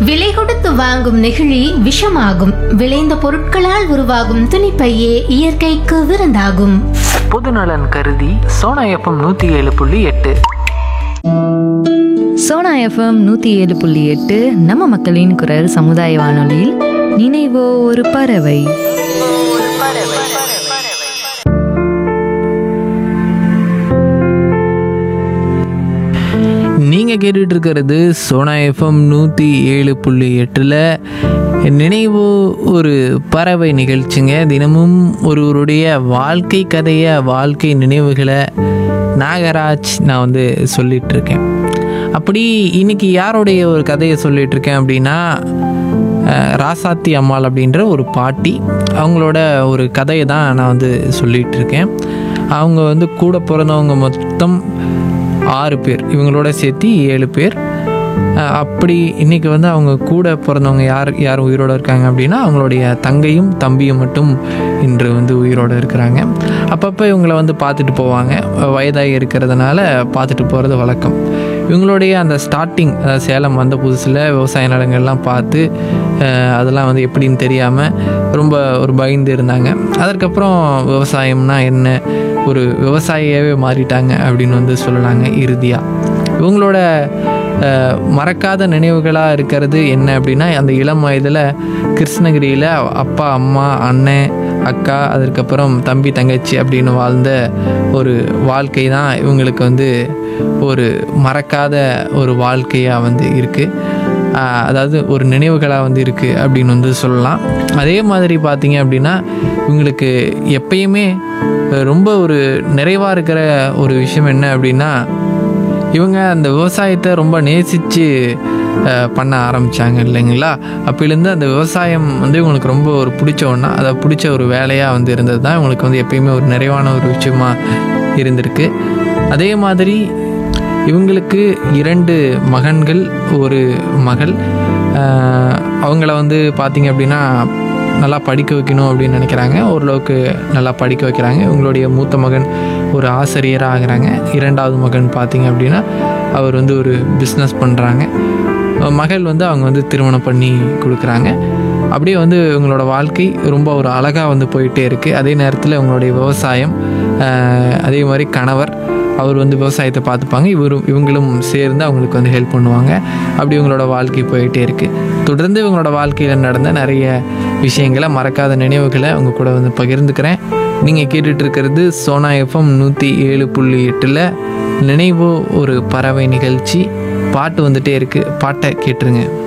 விலை கொடுத்து வாங்கும் நெகிழி விஷமாகும் விளைந்த பொருட்களால் உருவாகும் துணிப்பையே இயற்கைக்கு விருந்தாகும் பொதுநலன் கருதி சோனா எஃப்எம் நூற்றி ஏழு புள்ளி எட்டு சோனா எஃப்எம் நூற்றி ஏழு புள்ளி எட்டு நம்ம மக்களின் குரல் சமுதாய வானொலியில் நினைவோ ஒரு பறவை நீங்கள் கேட்டுட்டு இருக்கிறது சோனா எஃப்எம் நூற்றி ஏழு புள்ளி எட்டில் நினைவு ஒரு பறவை நிகழ்ச்சிங்க தினமும் ஒருவருடைய வாழ்க்கை கதையை வாழ்க்கை நினைவுகளை நாகராஜ் நான் வந்து சொல்லிட்டு இருக்கேன் அப்படி இன்னைக்கு யாருடைய ஒரு கதையை சொல்லிட்டு இருக்கேன் அப்படின்னா அஹ், ராசாத்தி அம்மாள் அப்படின்ற ஒரு பாட்டி அவங்களோட ஒரு கதையை தான் நான் வந்து சொல்லிட்டு இருக்கேன் அவங்க வந்து கூட பிறந்தவங்க மொத்தம் ஆறு பேர் இவங்களோட சேர்த்து ஏழு பேர் அஹ் அப்படி இன்னைக்கு வந்து அவங்க கூட பிறந்தவங்க யார் யார் உயிரோடு இருக்காங்க அப்படின்னா அவங்களுடைய தங்கையும் தம்பியும் மட்டும் இன்று வந்து உயிரோடு இருக்கிறாங்க அப்பப்போ இவங்கள வந்து பார்த்துட்டு போவாங்க வயதாகி இருக்கிறதுனால பார்த்துட்டு போகிறது வழக்கம் இவங்களுடைய அந்த ஸ்டார்டிங் அதாவது சேலம் வந்த புதுசில் விவசாய நிலங்கள்லாம் பார்த்து அஹ் அதெல்லாம் வந்து எப்படின்னு தெரியாமல் ரொம்ப ஒரு பயந்து இருந்தாங்க அதற்கப்புறம் விவசாயம்னா என்ன ஒரு விவசாயியாகவே மாறிட்டாங்க அப்படின்னு வந்து சொல்லலாங்க இறுதியாக இவங்களோட அஹ், மறக்காத நினைவுகளாக இருக்கிறது என்ன அப்படின்னா அந்த இளம் வயதில் கிருஷ்ணகிரியில் அப்பா அம்மா அண்ணன் அக்கா அதுக்கப்புறம் தம்பி தங்கச்சி அப்படின்னு வாழ்ந்த ஒரு வாழ்க்கை தான் இவங்களுக்கு வந்து ஒரு மறக்காத ஒரு வாழ்க்கையாக வந்து இருக்குது அதாவது ஒரு நினைவுகளாக வந்து இருக்குது அப்படின்னு வந்து சொல்லலாம் அதே மாதிரி பார்த்தீங்க அப்படின்னா இவங்களுக்கு எப்பயுமே ரொம்ப ஒரு நிறைவாக இருக்கிற ஒரு விஷயம் என்ன அப்படின்னா இவங்க அந்த விவசாயத்தை ரொம்ப நேசித்து பண்ண ஆரம்பித்தாங்க இல்லைங்களா அப்போலேருந்து அந்த விவசாயம் வந்து இவங்களுக்கு ரொம்ப ஒரு பிடிச்ச ஒன்றா அதை பிடிச்ச ஒரு வேலையாக வந்து இருந்தது தான் இவங்களுக்கு வந்து எப்பயுமே ஒரு நிறைவான ஒரு விஷயமா இருந்திருக்கு அதே மாதிரி இவங்களுக்கு இரண்டு மகன்கள் ஒரு மகள் ஆஹ் அவங்கள வந்து பார்த்திங்க அப்படின்னா நல்லா படிக்க வைக்கணும் அப்படின்னு நினைக்கிறாங்க ஓரளவுக்கு நல்லா படிக்க வைக்கிறாங்க இவங்களுடைய மூத்த மகன் ஒரு ஆசிரியராக ஆகிறாங்க இரண்டாவது மகன் பார்த்திங்க அப்படின்னா அவர் வந்து ஒரு பிஸ்னஸ் பண்ணுறாங்க மகள் வந்து அவங்க வந்து திருமணம் பண்ணி கொடுக்குறாங்க அப்படியே வந்து இவங்களோட வாழ்க்கை ரொம்ப ஒரு அழகாக வந்து போயிட்டே இருக்குது அதே நேரத்தில் இவங்களுடைய விவசாயம் ஆஹ் அதே மாதிரி கணவர் அவர் வந்து விவசாயத்தை பார்த்துப்பாங்க இவரும் இவங்களும் சேர்ந்து அவங்களுக்கு வந்து ஹெல்ப் பண்ணுவாங்க அப்படி இவங்களோட வாழ்க்கை போயிட்டே இருக்குது தொடர்ந்து இவங்களோட வாழ்க்கையில் நடந்த நிறைய விஷயங்களை மறக்காத நினைவுகளை அவங்க கூட வந்து பகிர்ந்துக்கிறேன் நீங்கள் கேட்டுட்டு இருக்கிறது சோனா எஃப்எம் நூற்றி ஏழு புள்ளி எட்டில் நினைவு ஒரு பறவை நிகழ்ச்சி பாட்டு வந்துட்டே இருக்குது பாட்டை கேட்டுருங்க